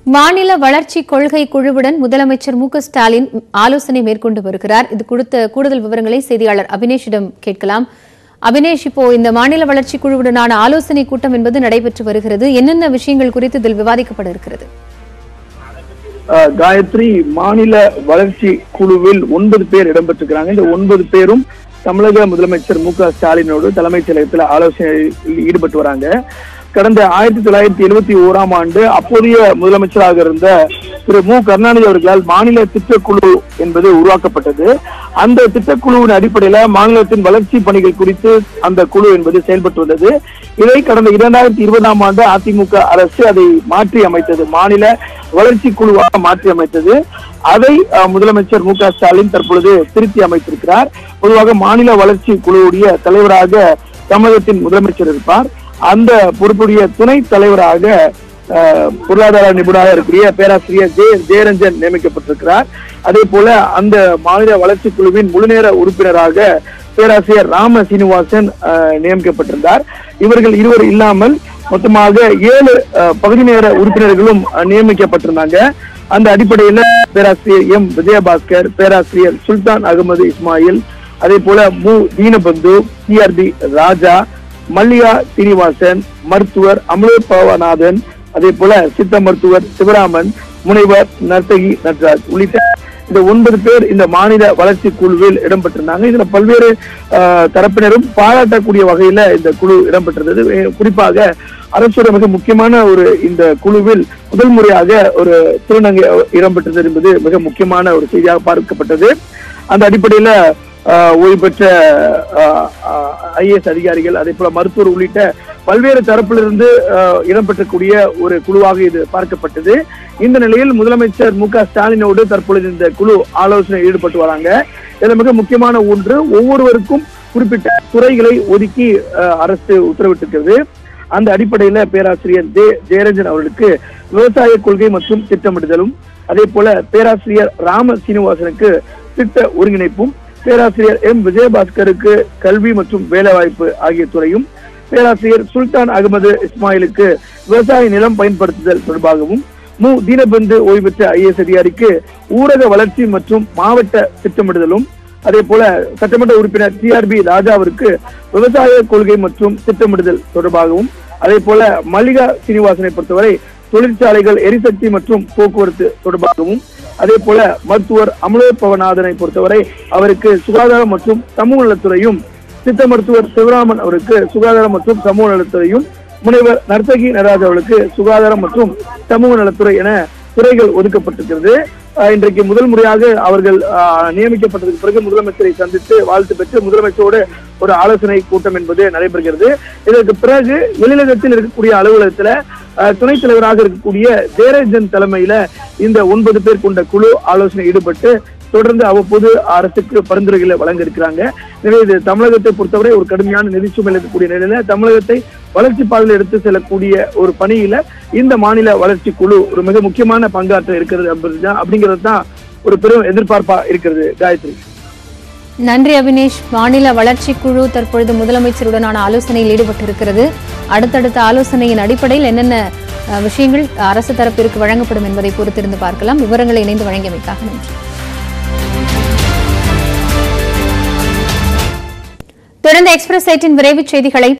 மாநில வளர்ச்சி கொள்கை குழுவுடன் முதலமைச்சர் மு க ஸ்டாலின் ஆலோசனை மேற்கொண்டு வருகிறார் இது கொடுத்த கூடுதல் விவரங்களை செய்தியாளர் அபினேஷிடம் கேட்கலாம் அபினேஷ் இப்போ இந்த மாநில வளர்ச்சி குழுவுடனான ஆலோசனை கூட்டம் என்பது நடைபெற்று வருகிறது என்னென்ன விஷயங்கள் குறித்து இதில் விவாதிக்கப்பட இருக்கிறது அஹ் காயத்ரி மாநில வளர்ச்சி குழுவில் ஒன்பது பேர் இடம்பெற்றிருக்கிறாங்க இந்த ஒன்பது பேரும் தமிழக முதலமைச்சர் மு க ஸ்டாலினோடு தலைமைச் செயலகத்தில் ஆலோசனையில் ஈடுபட்டு வராங்க கடந்த ஆயிரத்தி தொள்ளாயிரத்தி எழுபத்தி ஓராம் ஆண்டு அப்போதைய முதலமைச்சராக இருந்த திரு மு கருணாநிதி அவர்களால் மாநில திட்டக்குழு என்பது உருவாக்கப்பட்டது அந்த திட்டக்குழுவின் அடிப்படையில மாநிலத்தின் வளர்ச்சி பணிகள் குறித்து அந்த குழு என்பது செயல்பட்டு வந்தது இதை கடந்த இரண்டாயிரத்தி இருபதாம் ஆண்டு அதிமுக அரசு அதை மாற்றி அமைத்தது மாநில வளர்ச்சி குழுவாக மாற்றி அமைத்தது அதை அஹ், முதலமைச்சர் மு க ஸ்டாலின் தற்பொழுது திருத்தி அமைத்திருக்கிறார் பொதுவாக மாநில வளர்ச்சி குழுவுடைய தலைவராக தமிழகத்தின் முதலமைச்சர் இருப்பார் அந்த பொறுப்புடைய துணை தலைவராக அஹ், பொருளாதார நிபுணராக இருக்கக்கூடிய பேராசிரியர் ஜெய ஜெயரஞ்சன் நியமிக்கப்பட்டிருக்கிறார் அதே போல அந்த மாநில வளர்ச்சி குழுவின் முழுநேர உறுப்பினராக பேராசிரியர் ராம சீனிவாசன் அஹ், நியமிக்கப்பட்டிருந்தார் இவர்கள் இருவர் இல்லாமல் மொத்தமாக ஏழு அஹ், பகுதி நேர உறுப்பினர்களும் அஹ், நியமிக்கப்பட்டிருந்தாங்க அந்த அடிப்படையில பேராசிரியர் எம் விஜயபாஸ்கர் பேராசிரியர் சுல்தான் அகமது இஸ்மாயில் அதே போல மு தீனபந்து சிஆர்பி ராஜா மல்லிகா சீனிவாசன் மருத்துவர் அமலோத்பவநாதன் அதே போல சித்த மருத்துவர் சிவராமன் முனைவர் நர்த்தகி நட்ராஜ் உள்ளிட்ட இந்த ஒன்பது பேர் இந்த மாநில வளர்ச்சி குழுவில் இடம்பெற்றிருந்தாங்க இதுல பல்வேறு ஆஹ், தரப்பினரும் பாராட்டக்கூடிய வகையில இந்த குழு இடம்பெற்றிருந்தது அஹ், குறிப்பாக அரசோட மிக முக்கியமான ஒரு இந்த குழுவில் முதல் முறையாக ஒரு திருநங்கை இடம்பெற்றது என்பது மிக முக்கியமான ஒரு செய்தியாக பார்க்கப்பட்டது அந்த அடிப்படையில ஆஹ், ஓய்வு பெற்ற ஐஏஎஸ் அதிகாரிகள் அதே போல மருத்துவர் உள்ளிட்ட பல்வேறு தரப்பிலிருந்து ஆஹ், இடம்பெற்றக்கூடிய ஒரு குழுவாக இது பார்க்கப்பட்டது இந்த நிலையில் முதலமைச்சர் மு க ஸ்டாலினோடு தற்பொழுது இந்த குழு ஆலோசனை ஈடுபட்டு வராங்க இதுல மிக முக்கியமான ஒன்று ஒவ்வொருவருக்கும் குறிப்பிட்ட துறைகளை ஒதுக்கி ஆஹ், அரசு உத்தரவிட்டிருக்கிறது அந்த அடிப்படையில பேராசிரியர் ஜெய ஜெயரஞ்சன் அவர்களுக்கு விவசாய கொள்கை மற்றும் திட்டமிடுதலும் அதே போல பேராசிரியர் ராம சீனிவாசனுக்கு திட்ட ஒருங்கிணைப்பும் பேராசிரியர் எம் விஜயபாஸ்கருக்கு கல்வி மற்றும் வேலைவாய்ப்பு ஆகிய துறையும் பேராசிரியர் சுல்தான் அகமது இஸ்மாயிலுக்கு விவசாய நிலம் பயன்படுத்துதல் தொடர்பாகவும் மு தீனபந்து ஓய்வு பெற்ற ஐஏஎஸ் அதிகாரிக்கு ஊரக வளர்ச்சி மற்றும் மாவட்ட திட்டமிடுதலும் அதே போல சட்டமன்ற உறுப்பினர் டிஆர்பி ராஜாவிற்கு விவசாய கொள்கை மற்றும் திட்டமிடுதல் தொடர்பாகவும் அதே போல மல்லிகா சீனிவாசனை பொறுத்தவரை தொழிற்சாலைகள் எரிசக்தி மற்றும் போக்குவரத்து தொடர்பாகவும் அதே போல மருத்துவர் அமலோத்பவநாதனை பொறுத்தவரை அவருக்கு சுகாதாரம் மற்றும் சமூக நலத்துறையும் சித்த மருத்துவர் சிவராமன் அவருக்கு சுகாதாரம் மற்றும் சமூக நலத்துறையும் முனைவர் நர்த்தகி நடராஜ் அவர்களுக்கு சுகாதாரம் மற்றும் சமூக நலத்துறை என துறைகள் ஒதுக்கப்பட்டிருக்கிறது அஹ் இன்றைக்கு முதல் முறையாக அவர்கள் அஹ், நியமிக்கப்பட்டதுக்கு பிறகு முதலமைச்சரை சந்தித்து வாழ்த்து பெற்று முதலமைச்சரோடு ஒரு ஆலோசனை கூட்டம் என்பது நடைபெறுகிறது இதற்கு பிறகு வெளிநகரத்தில் இருக்கக்கூடிய அலுவலகத்துல அஹ், துணைத் தலைவராக இருக்கக்கூடிய ஜெயரஞ்சன் தலைமையில இந்த ஒன்பது பேர் கொண்ட குழு ஆலோசனை ஈடுபட்டு தொடர்ந்து அவ்வப்போது அரசுக்கு பரிந்துரைகளை வழங்க இருக்கிறாங்க எனவே இது தமிழகத்தை பொறுத்தவரை ஒரு கடுமையான நிதி சுமையில் இருக்கக்கூடிய நிலையில தமிழகத்தை வளர்ச்சி பாதையில் எடுத்து செல்லக்கூடிய ஒரு பணியில இந்த மாநில வளர்ச்சி குழு ஒரு மிக முக்கியமான பங்காற்ற இருக்கிறது அப்படிதான் அப்படிங்கிறது தான் ஒரு பெரும் எதிர்பார்ப்பா இருக்கிறது காயத்ரி நன்றி அபினேஷ் மாநில வளர்ச்சி குழு தற்பொழுது முதலமைச்சருடனான ஆலோசனையில் ஈடுபட்டிருக்கிறது அடுத்தடுத்த ஆலோசனையின் அடிப்படையில் என்னென்ன அஹ், விஷயங்கள் அரசு தரப்பிற்கு வழங்கப்படும் என்பதை பொறுத்திருந்து பார்க்கலாம் விவரங்களை இணைந்து வழங்கியமைக்காக நன்றி தொடர்ந்து எக்ஸ்பிரஸ் எயிட்டின் விரைவுச் செய்திகளை